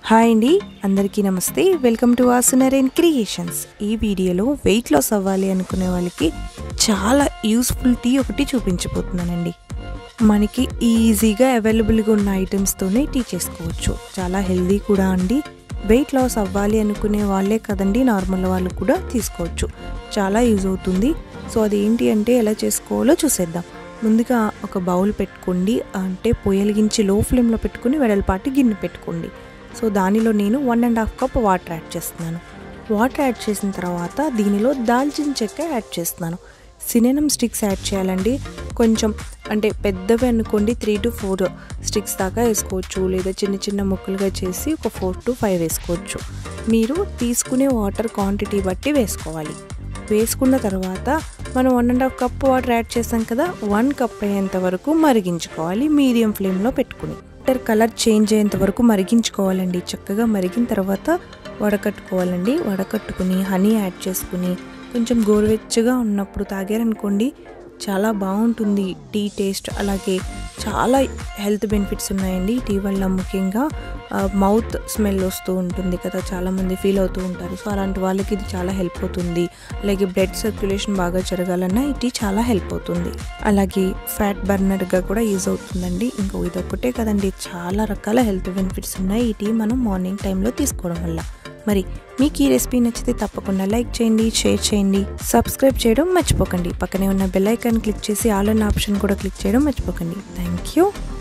hi అండి అందరికీ నమస్తే వెల్కమ్ టు ఆసునరేన్ క్రియేషన్స్ ఈ వీడియోలో వెయిట్ లాస్ అవ్వాలి అనుకునే వాళ్ళకి చాలా యూస్ఫుల్ టీ ఒకటి చూపించబోతున్నానండి మనకి ఈజీగా అవైలబుల్గా ఉన్న ఐటమ్స్తోనే టీ చేసుకోవచ్చు చాలా హెల్దీ కూడా అండి వెయిట్ లాస్ అవ్వాలి అనుకునే వాళ్ళే కదండి నార్మల్ వాళ్ళు కూడా తీసుకోవచ్చు చాలా యూజ్ అవుతుంది సో అది ఏంటి అంటే ఎలా చేసుకోవాలో చూసేద్దాం ముందుగా ఒక బౌల్ పెట్టుకోండి అంటే పొయ్యలిగించి లో ఫ్లేమ్లో పెట్టుకుని వెడల్పాటి గిన్నె పెట్టుకోండి సో దానిలో నేను one and half cup water add చేస్తున్నాను వాటర్ యాడ్ చేసిన తర్వాత దీనిలో దాల్చిన చెక్క యాడ్ చేస్తున్నాను సినెనం స్టిక్స్ యాడ్ చేయాలండి కొంచెం అంటే పెద్దవి అనుకోండి త్రీ టు ఫోర్ స్టిక్స్ దాకా వేసుకోవచ్చు లేదా చిన్న చిన్న ముక్కలుగా చేసి ఒక ఫోర్ టు ఫైవ్ వేసుకోవచ్చు మీరు తీసుకునే వాటర్ క్వాంటిటీ బట్టి వేసుకోవాలి వేసుకున్న తర్వాత మనం one and half cup water add చేసాం కదా వన్ కప్ అయ్యేంత వరకు మరిగించుకోవాలి మీడియం ఫ్లేమ్లో పెట్టుకుని వాటర్ కలర్ చేంజ్ అయ్యేంత వరకు మరిగించుకోవాలండి చక్కగా మరిగిన తర్వాత వడకట్టుకోవాలండి వడకట్టుకుని హనీ యాడ్ చేసుకుని కొంచెం గోరువెచ్చగా ఉన్నప్పుడు తాగారనుకోండి చాలా బాగుంటుంది టీ టేస్ట్ అలాగే చాలా హెల్త్ బెనిఫిట్స్ ఉన్నాయండి టీ వల్ల ముఖ్యంగా మౌత్ స్మెల్ వస్తూ ఉంటుంది కదా చాలామంది ఫీల్ అవుతూ ఉంటారు సో అలాంటి వాళ్ళకి ఇది చాలా హెల్ప్ అవుతుంది అలాగే బ్లడ్ సర్క్యులేషన్ బాగా జరగాలన్నా ఈ టీ చాలా హెల్ప్ అవుతుంది అలాగే ఫ్యాట్ బర్నర్గా కూడా యూజ్ అవుతుందండి ఇంకో ఇదొక్కటే కదండి చాలా రకాల హెల్త్ బెనిఫిట్స్ ఉన్నాయి ఈ టీ మనం మార్నింగ్ టైంలో తీసుకోవడం వల్ల మరి మీకు ఈ రెసిపీ నచ్చితే తప్పకుండా లైక్ చేయండి షేర్ చేయండి సబ్స్క్రైబ్ చేయడం మర్చిపోకండి పక్కనే ఉన్న బెల్ ఐకాన్ క్లిక్ చేసి ఆల్ అన్న ఆప్షన్ కూడా క్లిక్ చేయడం మర్చిపోకండి థ్యాంక్ యూ